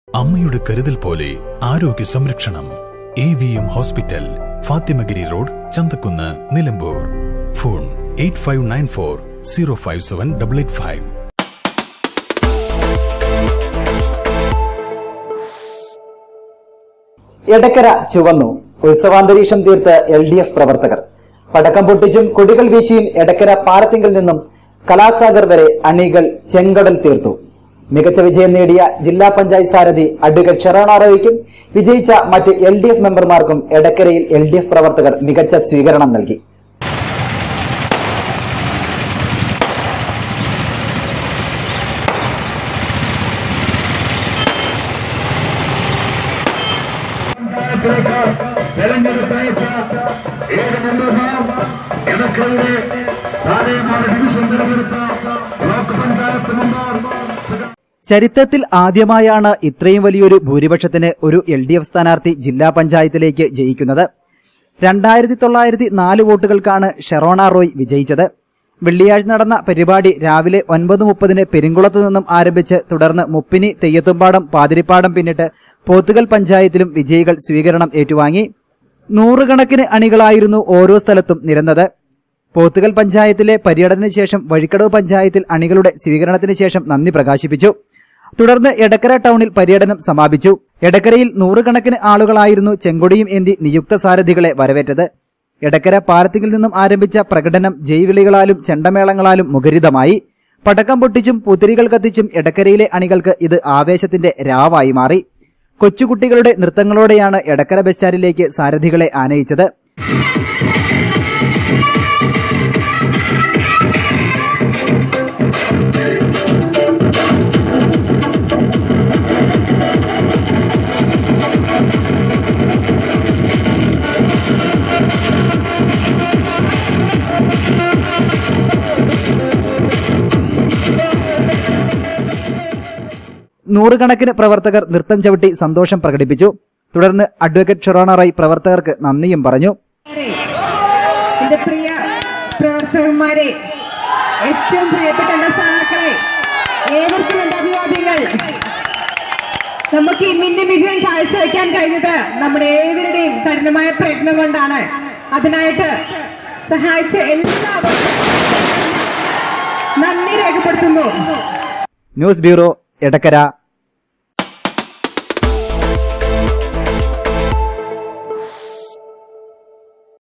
അമ്മയുടെ കരുതൽ പോലെ ആരോഗ്യ സംരക്ഷണം A V M hospital Fathimagiri road Chanthakkunnu Nilambur phone eight five nine four zero five seven double eight five Edakkara ചുവന്നു ഉത്സവാന്തരീക്ഷം തീർത്ത് എൽ ഡി എഫ് പ്രവർത്തകർ പടക്കം പൊട്ടിച്ചും കൊടികൾ വീശിയും എടക്കര പാലത്തിങ്കിൽ നിന്നും കലാസാഗർ വരെ അണികൾ ചെങ്കടൽ തീർത്തു മികച്ച വിജയം നേടിയ ജില്ലാ പഞ്ചായത്ത് സാരഥി അഡ്വക്കേറ്റ് ഷെറോണ റോയ്ക്കും വിജയിച്ച മറ്റ് എൽ ഡി എഫ് മെമ്പർമാർക്കും എടക്കരയിൽ എൽ ഡി എഫ് പ്രവർത്തകർ മികച്ച സ്വീകരണം നൽകി പഞ്ചായത്തിലേക്ക് തെരഞ്ഞെടുത്തയച്ച ഏഴ് മെമ്പർമാർ ഇടക്കയുടെ താഴെമാട് ഡിവിഷൻ തിരഞ്ഞെടുത്ത ബ്ലോക്ക് പഞ്ചായത്ത് മെമ്പർ ചരിത്രത്തിൽ ആദ്യമായാണ് ഇത്രയും വലിയൊരു ഭൂരിപക്ഷത്തിന് ഒരു എൽ ഡി എഫ് സ്ഥാനാർത്ഥി ജില്ലാ പഞ്ചായത്തിലേക്ക് ജയിക്കുന്നത് രണ്ടായിരത്തി തൊള്ളായിരത്തി നാല് വോട്ടുകൾക്കാണ് ഷെറോണ റോയ് വിജയിച്ചത് വെള്ളിയാഴ്ച നടന്ന പരിപാടി രാവിലെ ഒൻപത് മുപ്പതിന് പെരിങ്കുളത്ത് നിന്നും ആരംഭിച്ച് തുടർന്ന് മുപ്പിനി തെയ്യത്തുംപാടം പാതിരിപ്പാടം പിന്നിട്ട് പോത്തുകൽ പഞ്ചായത്തിലും വിജയികൾ സ്വീകരണം ഏറ്റുവാങ്ങി നൂറുകണക്കിന് അണികളായിരുന്നു ഓരോ സ്ഥലത്തും നിരന്നത് പോത്തുകൽ പഞ്ചായത്തിലെ പര്യടനത്തിന് ശേഷം വഴിക്കടവ് പഞ്ചായത്തിൽ അണികളുടെ സ്വീകരണത്തിന് ശേഷം നന്ദി പ്രകാശിപ്പിച്ചു തുടർന്ന് എടക്കര ടൗണിൽ പര്യടനം സമാപിച്ചു എടക്കരയിൽ നൂറുകണക്കിന് ആളുകളായിരുന്നു ചെങ്കൊടിയും ഏന്തി നിയുക്ത സാരഥികളെ വരവേറ്റത് എടക്കര പാലത്തിങ്കിൽ നിന്നും ആരംഭിച്ച പ്രകടനം ജൈവിളികളാലും ചെണ്ടമേളങ്ങളാലും മുഖരിതമായി പടക്കം പൊട്ടിച്ചും പുത്തിരികൾ കത്തിച്ചും എടക്കരയിലെ അണികൾക്ക് ഇത് ആവേശത്തിന്റെ രാവായി മാറി കൊച്ചുകുട്ടികളുടെ നൃത്തങ്ങളോടെയാണ് എടക്കര ബസ് സ്റ്റാൻഡിലേക്ക് സാരഥികളെ ആനയിച്ചത് നൂറുകണക്കിന് പ്രവർത്തകർ നൃത്തം ചവിട്ടി സന്തോഷം പ്രകടിപ്പിച്ചു തുടർന്ന് അഡ്വക്കേറ്റ് ഷൊറോണ റോയ് പ്രവർത്തകർക്ക് നന്ദിയും പറഞ്ഞു എന്റെ പ്രിയ പ്രവർത്തകന്മാരെ ഏറ്റവും പ്രിയപ്പെട്ട എന്റെ സഹാക്കളെ ഏവർക്കും എന്റെ അഭിവാദ്യങ്ങൾ നമുക്ക് ഈ മിന്നി വിജയം കാഴ്ചവെക്കാൻ കഴിഞ്ഞത് നമ്മുടെ ഏവരുടെയും കഠിനമായ പ്രയത്നം കൊണ്ടാണ് അതിനായിട്ട് സഹായിച്ച എല്ലാവർക്കും നന്ദി രേഖപ്പെടുത്തുന്നു ന്യൂസ് ബ്യൂറോ എടക്കര